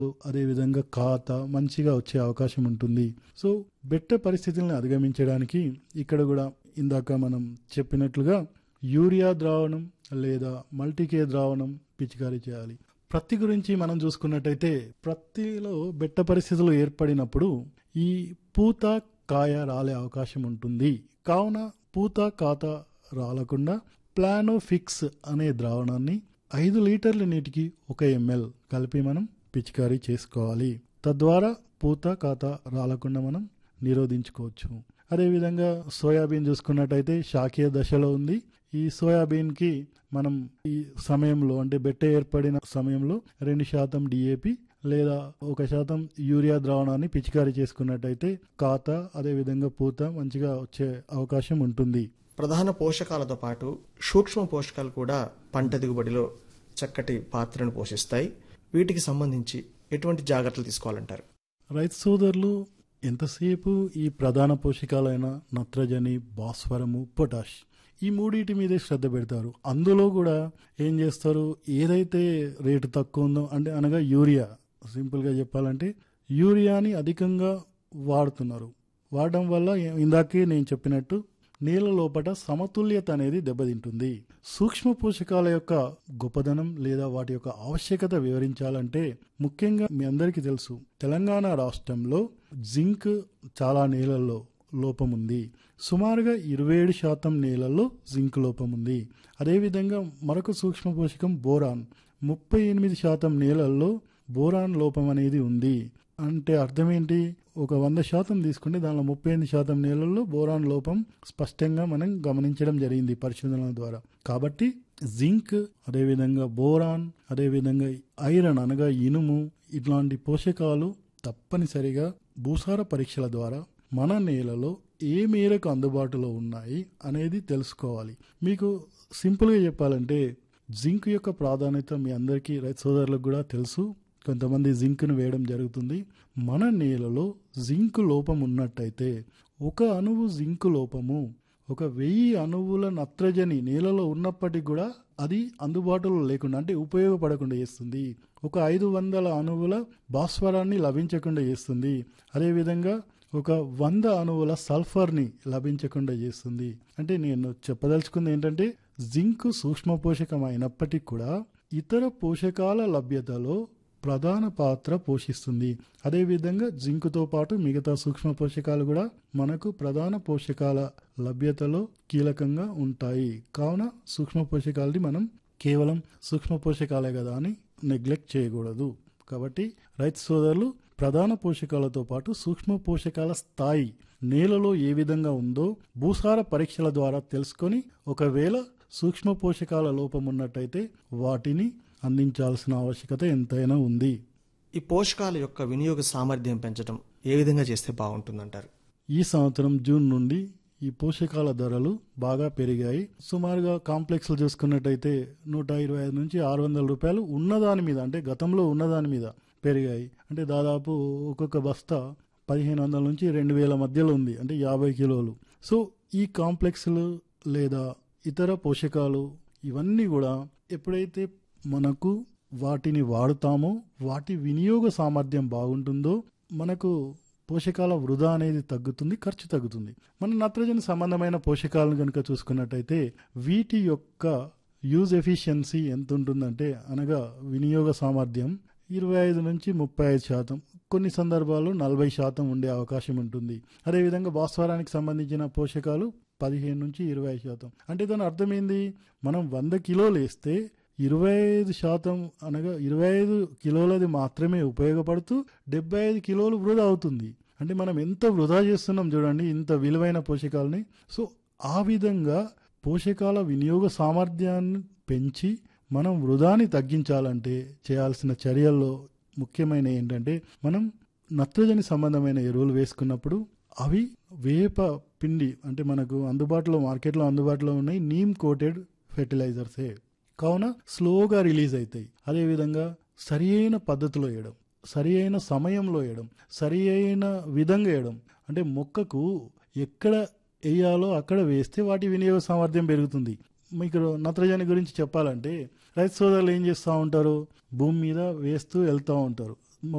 అదేవిధంగా ఖాతా మంచిగా వచ్చే అవకాశం ఉంటుంది సో బెట్ట పరిస్థితులను అధిగమించడానికి ఇక్కడ కూడా ఇందాక మనం చెప్పినట్లుగా యూరియా ద్రావణం లేదా మల్టీకే ద్రావణం పిచికారీ చేయాలి ప్రత్తి గురించి మనం చూసుకున్నట్టయితే ప్రత్తిలో బెట్ట పరిస్థితులు ఏర్పడినప్పుడు ఈ పూత కాయ రాలే అవకాశం ఉంటుంది కావున పూత కాత రాలకుండా ప్లానోఫిక్స్ అనే ద్రావణాన్ని ఐదు లీటర్ల నీటికి ఒక ఎంఎల్ కలిపి మనం పిచికారీ చేసుకోవాలి తద్వారా పూత కాత రాలకుండా మనం నిరోధించుకోవచ్చు అదేవిధంగా సోయాబీన్ చూసుకున్నట్టయితే శాఖీయ దశలో ఉంది ఈ సోయాబీన్కి మనం ఈ సమయంలో అంటే బెట్ట ఏర్పడిన సమయంలో రెండు శాతం డిఏపి లేదా ఒక శాతం యూరియా ద్రావణాన్ని పిచికారీ చేసుకున్నట్టయితే కాత అదేవిధంగా పూత మంచిగా వచ్చే అవకాశం ఉంటుంది ప్రధాన పోషకాలతో పాటు సూక్ష్మ పోషకాలు కూడా పంట దిగుబడిలో చక్కటి పాత్రను పోషిస్తాయి వీటికి సంబంధించి ఎటువంటి జాగ్రత్తలు తీసుకోవాలంటారు రైతు సోదరులు ఎంతసేపు ఈ ప్రధాన పోషకాలైన నత్రజని భాస్వరము పొటాష్ ఈ మూడింటి మీదే శ్రద్ధ పెడతారు అందులో కూడా ఏం చేస్తారు ఏదైతే రేటు తక్కువ ఉందో అంటే అనగా యూరియా సింపుల్గా చెప్పాలంటే యూరియాని అధికంగా వాడుతున్నారు వాడడం వల్ల ఇందాకే నేను చెప్పినట్టు నేల లోపల సమతుల్యత అనేది దెబ్బతింటుంది సూక్ష్మ పోషకాల యొక్క గొప్పదనం లేదా వాటి యొక్క ఆవశ్యకత వివరించాలంటే ముఖ్యంగా మీ అందరికీ తెలుసు తెలంగాణ రాష్ట్రంలో జింక్ చాలా నేలల్లో లోపం ఉంది సుమారుగా ఇరవై ఏడు శాతం నేలల్లో జింక్ లోపం ఉంది అదేవిధంగా మరొక సూక్ష్మ పోషకం బోరాన్ ముప్పై ఎనిమిది శాతం నేలల్లో బోరాన్ లోపం అనేది ఉంది అంటే అర్థం ఏంటి ఒక వంద శాతం తీసుకుంటే దానిలో ముప్పై ఎనిమిది శాతం నేలల్లో బోరాన్ లోపం స్పష్టంగా మనం గమనించడం జరిగింది పరిశోధనల ద్వారా కాబట్టి జింక్ అదేవిధంగా బోరాన్ అదేవిధంగా ఐరన్ అనగా ఇనుము ఇట్లాంటి పోషకాలు తప్పనిసరిగా భూసార పరీక్షల ద్వారా మన నేలలో ఏ మేరకు అందుబాటులో ఉన్నాయి అనేది తెలుసుకోవాలి మీకు సింపుల్గా చెప్పాలంటే జింక్ యొక్క ప్రాధాన్యత మీ అందరికీ రైతు సోదరులకు కూడా తెలుసు కొంతమంది జింక్ను వేయడం జరుగుతుంది మన నేలలో జింక్ లోపం ఉన్నట్టయితే ఒక అణువు జింక్ లోపము ఒక వెయ్యి అణువుల నత్రజని నేలలో ఉన్నప్పటికీ కూడా అది అందుబాటులో లేకుండా అంటే ఉపయోగపడకుండా చేస్తుంది ఒక ఐదు వందల అణువుల భాస్వరాన్ని లభించకుండా చేస్తుంది అదేవిధంగా ఒక వంద అణువుల సల్ఫర్ని లభించకుండా చేస్తుంది అంటే నేను చెప్పదలుచుకుంది ఏంటంటే జింక్ సూక్ష్మ పోషకం అయినప్పటికీ కూడా ఇతర పోషకాల లభ్యతలో ప్రధాన పాత్ర పోషిస్తుంది అదేవిధంగా జింకుతో పాటు మిగతా సూక్ష్మ పోషకాలు కూడా మనకు ప్రధాన పోషకాల లభ్యతలో కీలకంగా ఉంటాయి కావున సూక్ష్మ పోషకాలని మనం కేవలం సూక్ష్మ పోషకాలే కదా అని నెగ్లెక్ట్ చేయకూడదు కాబట్టి రైతు సోదరులు ప్రధాన పోషకాలతో పాటు సూక్ష్మ పోషకాల స్థాయి నేలలో ఏ విధంగా ఉందో భూసార పరీక్షల ద్వారా తెలుసుకొని ఒకవేళ సూక్ష్మ పోషకాల లోపం ఉన్నట్టయితే వాటిని అందించాల్సిన ఆవశ్యకత ఎంతైనా ఉంది ఈ పోషకాల యొక్క వినియోగ సామర్థ్యం పెంచడం ఏ విధంగా చేస్తే బాగుంటుందంటారు ఈ సంవత్సరం జూన్ నుండి ఈ పోషకాల ధరలు బాగా పెరిగాయి సుమారుగా కాంప్లెక్స్లు చూసుకున్నట్టయితే నూట ఇరవై ఐదు నుంచి ఆరు వందల రూపాయలు ఉన్నదాని మీద అంటే గతంలో ఉన్నదాని మీద పెరిగాయి అంటే దాదాపు ఒక్కొక్క బస్తా పదిహేను వందల నుంచి రెండు వేల మధ్యలో ఉంది అంటే యాభై కిలోలు సో ఈ కాంప్లెక్స్లు లేదా ఇతర పోషకాలు ఇవన్నీ కూడా ఎప్పుడైతే మనకు వాటిని వాడుతామో వాటి వినియోగ సామర్థ్యం బాగుంటుందో మనకు పోషకాల వృధా అనేది తగ్గుతుంది ఖర్చు తగ్గుతుంది మన నత్రజని సంబంధమైన పోషకాలను కనుక చూసుకున్నట్టయితే వీటి యొక్క యూజ్ ఎఫిషియన్సీ ఎంత ఉంటుందంటే అనగా వినియోగ సామర్థ్యం ఇరవై ఐదు నుంచి ముప్పై ఐదు శాతం కొన్ని సందర్భాల్లో నలభై శాతం ఉండే అవకాశం ఉంటుంది అదేవిధంగా భాస్వరానికి సంబంధించిన పోషకాలు పదిహేను నుంచి ఇరవై శాతం అంటే దాని అర్థం ఏంది మనం వంద కిలోలు వేస్తే ఇరవై ఐదు శాతం అనగా ఇరవై ఐదు కిలోలది మాత్రమే ఉపయోగపడుతూ డెబ్బై ఐదు కిలోలు వృధా అవుతుంది అంటే మనం ఎంత వృధా చేస్తున్నాం చూడండి ఇంత విలువైన పోషకాలని సో ఆ విధంగా పోషకాల వినియోగ సామర్థ్యాన్ని పెంచి మనం వృధాని తగ్గించాలంటే చేయాల్సిన చర్యల్లో ముఖ్యమైన ఏంటంటే మనం నత్రజని సంబంధమైన ఎరువులు వేసుకున్నప్పుడు అవి వేప పిండి అంటే మనకు అందుబాటులో మార్కెట్లో అందుబాటులో ఉన్నాయి నీమ్ కోటెడ్ ఫెర్టిలైజర్సే కావున స్లోగా రిలీజ్ అవుతాయి అదేవిధంగా సరి అయిన పద్ధతిలో వేయడం సరి అయిన సమయంలో వేయడం సరి అయిన విధంగా వేయడం అంటే మొక్కకు ఎక్కడ వేయాలో అక్కడ వేస్తే వాటి వినియోగ సామర్థ్యం పెరుగుతుంది మీకు నత్రజని గురించి చెప్పాలంటే రైతు సోదరులు ఏం చేస్తూ ఉంటారు భూమి మీద వేస్తూ వెళ్తూ ఉంటారు